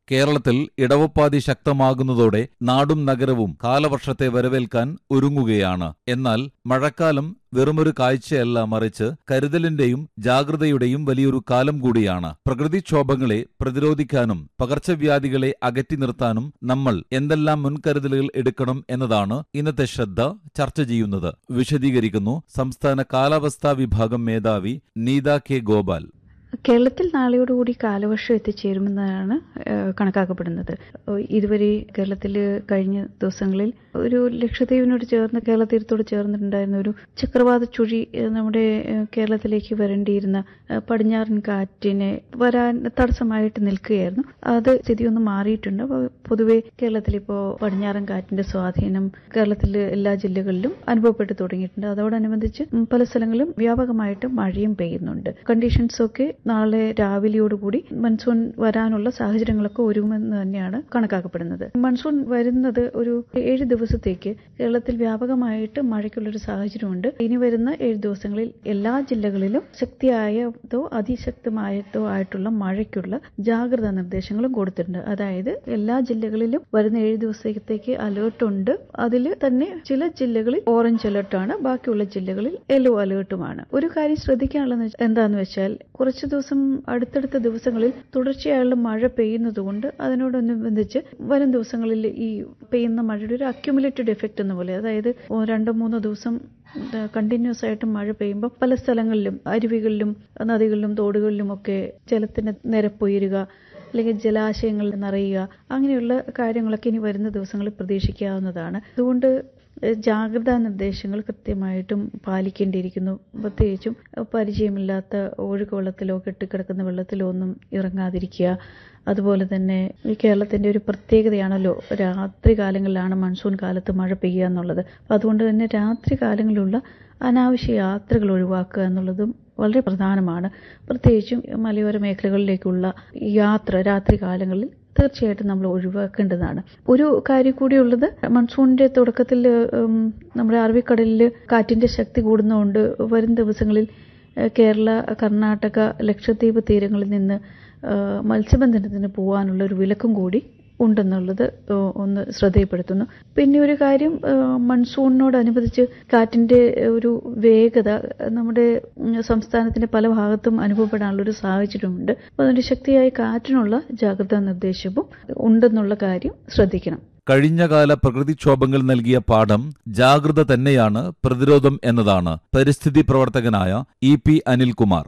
കേരളത്തിൽ ഇടവപ്പാതി ശക്തമാകുന്നതോടെ നാടും നഗരവും കാലവർഷത്തെ വരവേൽക്കാൻ ഒരുങ്ങുകയാണ് എന്നാൽ മഴക്കാലം വെറുമൊരു കാഴ്ചയല്ല മറിച്ച് കരുതലിന്റെയും ജാഗ്രതയുടെയും വലിയൊരു കാലം കൂടിയാണ് പ്രകൃതിക്ഷോഭങ്ങളെ പ്രതിരോധിക്കാനും പകർച്ചവ്യാധികളെ അകറ്റി നിർത്താനും നമ്മൾ എന്തെല്ലാം മുൻകരുതലുകൾ എടുക്കണം എന്നതാണ് ഇന്നത്തെ ശ്രദ്ധ ചർച്ച ചെയ്യുന്നത് വിശദീകരിക്കുന്നു സംസ്ഥാന കാലാവസ്ഥാ വിഭാഗം മേധാവി നീത കെ ഗോപാൽ കേരളത്തിൽ നാളെയോടുകൂടി കാലവർഷം എത്തിച്ചേരുമെന്നാണ് ഏഹ്, കണക്കാക്കപ്പെടുന്നത് ഏഹ്, ഇതുവരെ കേരളത്തിൽ കഴിഞ്ഞ ദിവസങ്ങളിൽ ഒരു ലക്ഷദ്വീപിനോട് ചേർന്ന് കേരള തീരത്തോട് ചേർന്നിട്ടുണ്ടായിരുന്ന ഒരു ചക്രവാത ചുഴി ഏഹ്, നമ്മുടെ ഏഹ്, കേരളത്തിലേക്ക് വരേണ്ടിയിരുന്ന ഏഹ്, പടിഞ്ഞാറൻ കാറ്റിനെ വരാൻ തടസ്സമായിട്ട് നിൽക്കുകയായിരുന്നു അത് സ്ഥിതിയൊന്ന് മാറിയിട്ടുണ്ട് അപ്പോൾ പൊതുവെ കേരളത്തിൽ ഇപ്പോൾ പടിഞ്ഞാറൻ കാറ്റിന്റെ സ്വാധീനം കേരളത്തിലെ എല്ലാ ജില്ലകളിലും അനുഭവപ്പെട്ടു തുടങ്ങിയിട്ടുണ്ട് അതോടനുബന്ധിച്ച് ഉം, പല സ്ഥലങ്ങളിലും വ്യാപകമായിട്ട് മഴയും പെയ്യുന്നുണ്ട് കണ്ടീഷൻസ് ഒക്കെ നാളെ രാവിലെയോടുകൂടി മൺസൂൺ വരാനുള്ള സാഹചര്യങ്ങളൊക്കെ ഒരുങ്ങുമെന്ന് തന്നെയാണ് കണക്കാക്കപ്പെടുന്നത് മൺസൂൺ വരുന്നത് ഒരു ഏഴ് ദിവസത്തേക്ക് കേരളത്തിൽ വ്യാപകമായിട്ട് മഴയ്ക്കുള്ളൊരു സാഹചര്യമുണ്ട് ഇനി വരുന്ന ഏഴ് ദിവസങ്ങളിൽ എല്ലാ ജില്ലകളിലും ശക്തിയായതോ അതിശക്തമായതോ ആയിട്ടുള്ള മഴയ്ക്കുള്ള ജാഗ്രതാ നിർദ്ദേശങ്ങളും കൊടുത്തിട്ടുണ്ട് അതായത് എല്ലാ ജില്ലകളിലും വരുന്ന ഏഴ് ദിവസത്തേക്ക് അലേർട്ട് ഉണ്ട് അതിൽ തന്നെ ചില ജില്ലകളിൽ ഓറഞ്ച് അലേർട്ടാണ് ബാക്കിയുള്ള ജില്ലകളിൽ യെല്ലോ അലേർട്ടുമാണ് ഒരു കാര്യം ശ്രദ്ധിക്കാനുള്ളത് എന്താന്ന് വെച്ചാൽ കുറച്ച് ദിവസം അടുത്തടുത്ത ദിവസങ്ങളിൽ തുടർച്ചയായുള്ള മഴ പെയ്യുന്നതുകൊണ്ട് അതിനോടനുബന്ധിച്ച് വരും ദിവസങ്ങളിൽ ഈ പെയ്യുന്ന മഴയുടെ ഒരു അക്യുമുലേറ്റഡ് എഫക്റ്റ് എന്ന പോലെ അതായത് ഓ- രണ്ടോ മൂന്നോ ദിവസം കണ്ടിന്യൂസ് ആയിട്ട് മഴ പെയ്യുമ്പോൾ പല സ്ഥലങ്ങളിലും അരുവികളിലും നദികളിലും തോടുകളിലും ഒക്കെ ജലത്തിന്റെ നിരപ്പുയരുക അല്ലെങ്കിൽ ജലാശയങ്ങൾ നിറയുക അങ്ങനെയുള്ള കാര്യങ്ങളൊക്കെ ഇനി വരുന്ന ദിവസങ്ങളിൽ പ്രതീക്ഷിക്കാവുന്നതാണ് അതുകൊണ്ട് ഏഹ്, ജാഗ്രതാ നിർദ്ദേശങ്ങൾ കൃത്യമായിട്ടും പാലിക്കേണ്ടിയിരിക്കുന്നു പ്രത്യേകിച്ചും ഏഹ്, പരിചയമില്ലാത്ത ഒഴുക്ക് വെള്ളത്തിലോ കെട്ടിക്കിടക്കുന്ന വെള്ളത്തിലോ ഒന്നും ഇറങ്ങാതിരിക്കുക അതുപോലെ തന്നെ ഈ കേരളത്തിന്റെ ഒരു പ്രത്യേകതയാണല്ലോ രാത്രി കാലങ്ങളിലാണ് മൺസൂൺ കാലത്ത് മഴ പെയ്യുക എന്നുള്ളത് അപ്പം അതുകൊണ്ട് തന്നെ രാത്രി കാലങ്ങളിലുള്ള അനാവശ്യ യാത്രകൾ ഒഴിവാക്കുക എന്നുള്ളതും വളരെ പ്രധാനമാണ് പ്രത്യേകിച്ചും മലയോര മേഖലകളിലേക്കുള്ള യാത്ര രാത്രി കാലങ്ങളിൽ തീർച്ചയായിട്ടും നമ്മൾ ഒഴിവാക്കേണ്ടതാണ് ഒരു കാര്യം കൂടിയുള്ളത് മൺസൂണിന്റെ തുടക്കത്തിൽ ഉം, നമ്മുടെ അറബിക്കടലിൽ കാറ്റിന്റെ ശക്തി കൂടുന്നതുകൊണ്ട് വരും ദിവസങ്ങളിൽ ഏഹ്, കേരള കർണാടക ലക്ഷദ്വീപ് തീരങ്ങളിൽ നിന്ന് ഏഹ്, മത്സ്യബന്ധനത്തിന് പോകാനുള്ള ഒരു വിലക്കും കൂടി ഉണ്ടെന്നുള്ളത് ഏഹ്, ഒന്ന് ശ്രദ്ധയിൽപ്പെടുത്തുന്നു പിന്നെ ഒരു കാര്യം ഏഹ്, മൺസൂണിനോടനുബന്ധിച്ച് കാറ്റിന്റെ ഒരു വേഗത നമ്മുടെ ഉം, സംസ്ഥാനത്തിന്റെ പല ഭാഗത്തും അനുഭവപ്പെടാനുള്ള ഒരു സാഹചര്യമുണ്ട് അപ്പോൾ അതിന്റെ ശക്തിയായ കാറ്റിനുള്ള ജാഗ്രതാ നിർദ്ദേശവും ഉണ്ടെന്നുള്ള കാര്യം ശ്രദ്ധിക്കണം കഴിഞ്ഞകാല പ്രകൃതിക്ഷോഭങ്ങൾ നൽകിയ പാഠം ജാഗ്രത തന്നെയാണ് പ്രതിരോധം എന്നതാണ് പരിസ്ഥിതി പ്രവർത്തകനായ ഇ പി അനിൽകുമാർ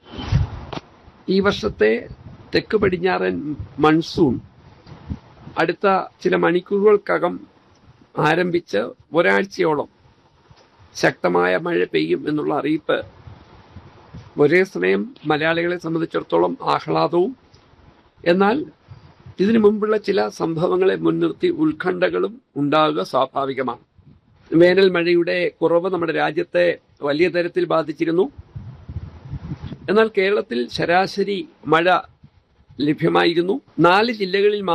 ഈ വർഷത്തെ തെക്ക് പടിഞ്ഞാറൻ മൺസൂൺ അടുത്ത ചില മണിക്കൂറുകൾക്കകം ആരംഭിച്ച് ഒരാഴ്ചയോളം ശക്തമായ മഴ പെയ്യും എന്നുള്ള അറിയിപ്പ് ഒരേ സമയം മലയാളികളെ സംബന്ധിച്ചിടത്തോളം ആഹ്ലാദവും എന്നാൽ ഇതിനു മുമ്പുള്ള ചില സംഭവങ്ങളെ മുൻനിർത്തി ഉത്കണ്ഠകളും ഉണ്ടാകുക സ്വാഭാവികമാണ് വേനൽ മഴയുടെ കുറവ് നമ്മുടെ രാജ്യത്തെ വലിയ തരത്തിൽ ബാധിച്ചിരുന്നു എന്നാൽ കേരളത്തിൽ ശരാശരി മഴ ലഭ്യമായിരുന്നു നാല് ജില്ലകളിൽ